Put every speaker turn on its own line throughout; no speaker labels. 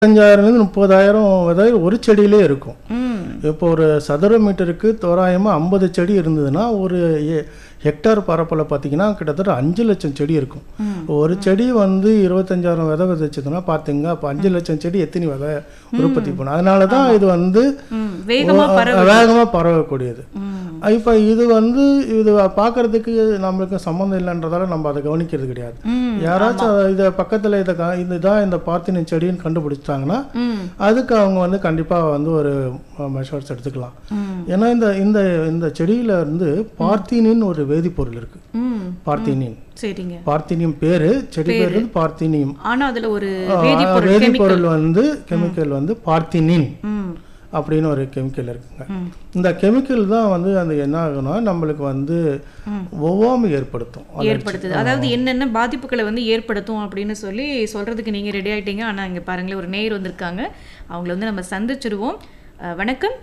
இருபத்தஞ்சாயிரம்லேருந்து முப்பதாயிரம் விதை ஒரு செடியிலே இருக்கும்
ம்
இப்போ ஒரு சதுர மீட்டருக்கு தோராயமாக ஐம்பது செடி இருந்ததுன்னா ஒரு எ- ஹெக்டார் பரப்பில் பார்த்தீங்கன்னா கிட்டத்தட்ட அஞ்சு லட்சம் செடி இருக்கும் ஒரு செடி வந்து இருபத்தஞ்சாயிரம் விதை விதைச்சதுன்னா பார்த்தீங்க அப்போ அஞ்சு லட்சம் செடி எத்தனை விதை உற்பத்தி பண்ணும் அதனால தான் இது வந்து
ம் வேகமா பரவ
வேகமாக பரவக்கூடியது
ம்
இப்போ இது வந்து இது பார்க்கறதுக்கு நம்மளுக்கு சம்மந்தம் இல்லைன்றதால நம்ம அதை கவனிக்கிறது கிடையாது
ம்
யாராச்சும் இதை பக்கத்தில் இதை க- இதுதான் இந்த பார்த்தினின் செடின்னு கண்டுபிடிச்சிட்டாங்கன்னா
ம்
அதுக்கு அவங்க வந்து கண்டிப்பாக வந்து ஒரு மெஷர்ஸ் எடுத்துக்கலாம்
ம்
ஏன்னா இந்த இந்த இந்த செடியில இருந்து பார்த்தினின் ஒரு வேதிப்பொருள் இருக்கு
ம்
பார்த்தினின்
சரிங்க
பார்த்தினியம் பேரு செடி பேர் வந்து பார்த்தினியம்
ஆனா அதுல ஒரு
ஆ,
வேதிப்பொருள் கெமிக்கல்
வேதிப்பொருள் வந்து கெமிக்கல் வந்து பார்த்தினின்
ம்
அப்படின்னு ஒரு கெமிக்கல் இருக்குங்க
ம்
இந்த கெமிக்கல் தான் வந்து அந்த என்ன ஆகும்னா நம்மளுக்கு வந்து
ம்.
ஒவ்வாமை ஏற்படுத்தும்
ஏற்படுத்துது அதாவது என்னென்ன பாதிப்புகளை வந்து ஏற்படுத்தும் அப்படின்னு சொல்லி சொல்றதுக்கு நீங்க ரெடி ஆயிட்டீங்க ஆனா இங்க பாருங்களேன் ஒரு நேயர் வந்திருக்காங்க அவங்கள வந்து நம்ம சந்திச்சிருவோம் அஹ், வணக்கம்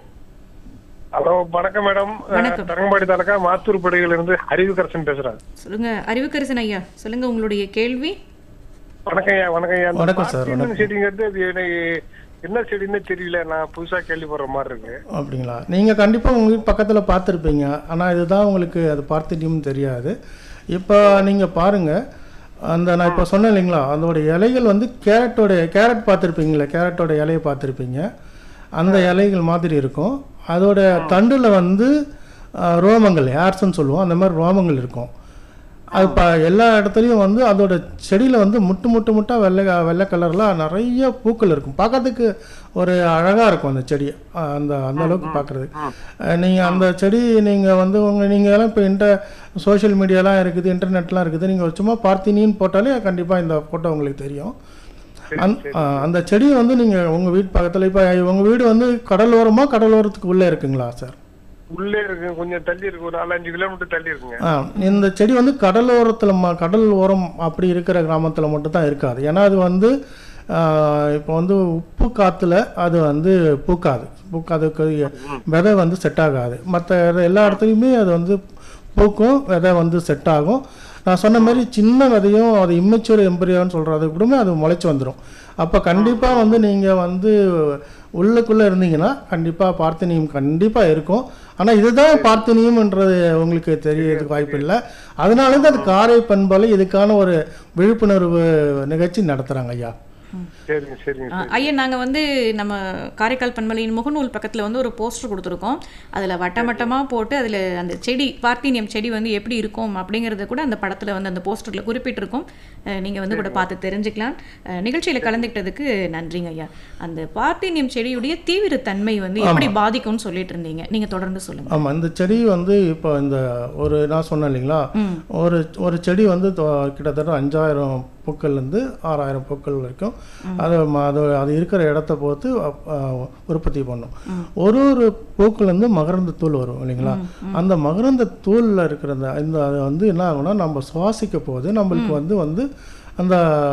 ஹலோ வணக்கம் மேடம்
வணக்கம்.
தரங்கம்பாடி தாலுக்கா மாத்தூர் படையில இருந்து அறிவுக்கரசன் பேசுறேன்
சொல்லுங்க அறிவுக்கரசன் ஐயா சொல்லுங்க உங்களுடைய கேள்வி
வணக்கம் ஐயா வணக்கம் ஐயா அந்த
வணக்கம் சார்,
பார்த்தினியம் செடிங்கிறது அது எனக்கு என்ன செடின்னு தெரியல நான் புதுசா கேள்விப்படுற மாதிரி இருக்கு
அப்படிங்களா நீங்கள் கண்டிப்பாக உங்கள் வீட்டு பக்கத்தில் பார்த்துருப்பீங்க ஆனால் இதுதான் உங்களுக்கு அது பார்த்தினியம் தெரியாது இப்போ நீங்கள் பாருங்கள் அந்த நான் இப்போ சொன்னேன் இல்லைங்களா அதோட இலைகள் வந்து கேரட்டோட கேரட் பார்த்துருப்பீங்களா கேரட்டோட இலையை பார்த்துருப்பீங்க அந்த இலைகள் மாதிரி இருக்கும் அதோட தண்டில் வந்து அஹ், ரோமங்கள் ஏர்ஸ்ன்னு சொல்லுவோம் அந்த மாதிரி ரோமங்கள் இருக்கும் அது இப்போ எல்லா இடத்துலையும் வந்து அதோட செடியில் வந்து முட்டு முட்டு முட்டா வெள்ளை வெள்ளை கலரில் நிறைய பூக்கள் இருக்கும் பார்க்கறதுக்கு ஒரு அழகாக இருக்கும் அந்த செடி அஹ் அந்த அந்த அளவுக்கு பார்க்குறதுக்கு நீங்கள் அந்த செடி நீங்கள் வந்து உங்கள் நீங்கள் எல்லாம் இப்போ இன்ட சோஷியல் மீடியாலாம் இருக்குது இன்டர்நெட்லாம் இருக்குது நீங்கள் சும்மா பார்த்தினின்னு போட்டாலே கண்டிப்பாக இந்த ஃபோட்டோ உங்களுக்கு தெரியும் அந் அஹ் அந்த செடியை வந்து நீங்கள் உங்கள் வீட்டு பக்கத்தில் இப்போ உங்கள் வீடு வந்து கடலோரமா கடலோரத்துக்கு உள்ளே இருக்குங்களா சார்
உள்ளே இருக்கு கொஞ்சம் தள்ளி இருக்கு ஒரு நாலஞ்சு கிலோமீட்டர் தள்ளி இருக்குங்க
ஆ இந்த செடி வந்து கடலோரத்தில் ம கடல் ஓரம் அப்படி இருக்கிற கிராமத்தில் மட்டும் தான் இருக்காது ஏன்னா அது வந்து ஆ, இப்போ வந்து உப்பு காற்றுல அது வந்து பூக்காது பூக்காதுக்கு விதை வந்து செட் ஆகாது மற்ற எல்லா இடத்துலையுமே அது வந்து பூக்கும் விதை வந்து செட் ஆகும் நான் சொன்ன மாதிரி சின்ன விதையும் அது இம்மெச்சூர் எம்பரியான்னு சொல்கிறது கூடமே அது முளைச்சி வந்துடும் அப்போ கண்டிப்பாக வந்து நீங்கள் வந்து உள்ளுக்குள்ளே இருந்தீங்கன்னா கண்டிப்பாக பார்த்தினியம் கண்டிப்பாக இருக்கும் ஆனால் இதுதான் பார்த்தினியம்ன்றது உங்களுக்கு தெரியறதுக்கு வாய்ப்பு இல்லை அதனால தான் அது காரை பண்பால் இதுக்கான ஒரு விழிப்புணர்வு நிகழ்ச்சி நடத்துகிறாங்க ஐயா
சரிங்க சரிங்க
அஹ், ஐயா நாங்க வந்து நம்ம காரைக்கால் பண்பலையின் முகநூல் பக்கத்துல வந்து ஒரு போஸ்டர் கொடுத்துருக்கோம் அதுல வட்டம் வட்டமா போட்டு அதுல அந்த செடி பார்த்தினியம் செடி வந்து எப்படி இருக்கும் அப்படிங்கறத கூட அந்த படத்துல வந்து அந்த போஸ்டர்ல குறிப்பிட்டிருக்கோம் அஹ், நீங்க வந்து கூட பார்த்து தெரிஞ்சுக்கலாம் அஹ், நிகழ்ச்சியில கலந்துக்கிட்டதுக்கு நன்றிங்க ஐயா அந்த பார்த்தினியம் செடியுடைய தீவிரத்தன்மை வந்து எப்படி பாதிக்கும்னு சொல்லிட்டு இருந்தீங்க நீங்க தொடர்ந்து சொல்லுங்க
ஆமாம் இந்த செடி வந்து இப்போ இந்த ஒரு நான் சொன்னேன் இல்லைங்களா
ம்.
ஒரு ஒரு செடி வந்து தொ- கிட்டத்தட்ட அஞ்சாயிரம் பூக்கள்லேருந்து ஆறாயிரம் பூக்கள் வரைக்கும் அது ம- அது அது இருக்கிற இடத்த பொறுத்து அப்- ஆ, உற்பத்தி பண்ணும் ஒரு ஒரு பூக்கள்லேருந்து மகரந்த தூள் வரும் இல்லைங்களா அந்த மகரந்த தூளில் இருக்கிற அந்த இந்த அது வந்து என்ன ஆகும்னா நம்ம சுவாசிக்க போது நம்மளுக்கு வந்து வந்து அந்த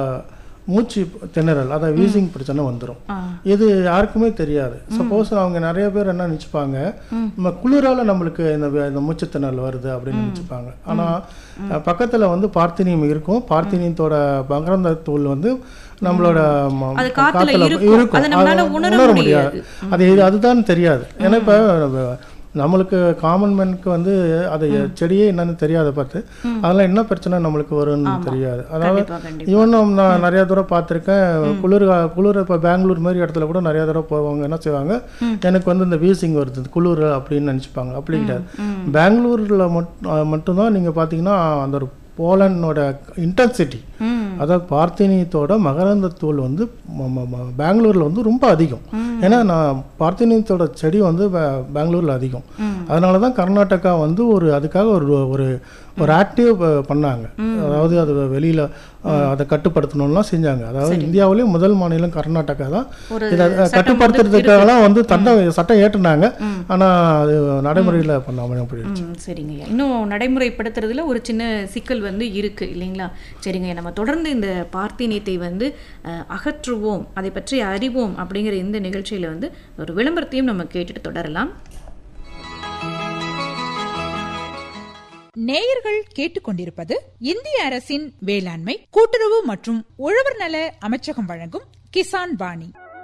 மூச்சு திணறல் அதாவது வீசிங் பிரச்சனை வந்துடும்
ஆ.
இது யாருக்குமே தெரியாது சப்போஸ் அவங்க நிறைய பேர் என்ன நினச்சிப்பாங்க நம்ம குளிரால நம்மளுக்கு இந்த வே- இந்த மூச்சுத்திணறல் வருது அப்படின்னு நினச்சிப்பாங்க ஆனால் பக்கத்தில் வந்து பார்த்தினியம் இருக்கும் பார்த்தினியத்தோட மகரந்த தூள் வந்து நம்மளோட ம-
அது காத்துல இருக்கும். அதை நம்மளால
அது
உணர முடியாது.
அது இது- அதுதான் தெரியாது ஏன்னா இப்போ நம்மளுக்கு காமன் மேனுக்கு வந்து அது செடியே என்னன்னு தெரியாத பார்த்து அதெல்லாம் என்ன பிரச்சனை நம்மளுக்கு வரும்னு தெரியாது அதாவது
கண்டிப்பா கண்டிப்பா
ஈவன் நான் நிறைய தடவை பார்த்துருக்கேன் குளிர் கா- குளிர் இப்போ பெங்களூர் மாதிரி இடத்துல கூட நிறைய தடவை போவாங்க என்ன செய்வாங்க எனக்கு வந்து இந்த வீசிங் வருது குளிர் அப்படின்னு நினச்சிப்பாங்க அப்படி கிடையாது பெங்களூரில் மட்டும் மட்டும்தான் நீங்கள் பார்த்தீங்கன்னா அந்த ஒரு போலனோட இன்டென்சிட்டி
ம்
அதாவது பார்த்தினியத்தோட மகரந்த தூள் வந்து ம- ம- ம- பெங்களூர்ல வந்து ரொம்ப அதிகம் ஏன்னா நான் பார்த்தினியத்தோட செடி வந்து பெ- பெங்களூர்ல அதிகம் அதனால தான் கர்நாடகா வந்து ஒரு அதுக்காக ஒரு ஒரு ஒரு ஆக்டிவ் பண்ணாங்க அதாவது அது வெளியில அஹ், அதை கட்டுப்படுத்தணும்லாம் செஞ்சாங்க அதாவது இந்தியாவிலேயே முதல் மாநிலம் கர்நாடகா தான்
ஒரு
இதை
சட்டம் வந்து
கட்டுப்படுத்துறதுக்காகலாம் வந்து சட்டம் சட்டம் ஏற்றுனாங்க ஆனா அது நடைமுறையில் பண்ணாமல் போயிடுச்சு
ம் சரிங்கய்யா இன்னும் நடைமுறைப்படுத்துறதுல ஒரு சின்ன சிக்கல் வந்து இருக்கு இல்லைங்களா சரிங்கய்யா நம்ம தொடர்ந்து இந்த பார்த்தினியத்தை வந்து அஹ், அகற்றுவோம் அதை பற்றி அறிவோம் அப்படிங்கிற இந்த நிகழ்ச்சியில வந்து ஒரு விளம்பரத்தையும் நம்ம கேட்டுட்டு தொடரலாம்
நேயர்கள் கேட்டுக்கொண்டிருப்பது இந்திய அரசின் வேளாண்மை கூட்டுறவு மற்றும் உழவர் நல அமைச்சகம் வழங்கும் கிசான் வாணி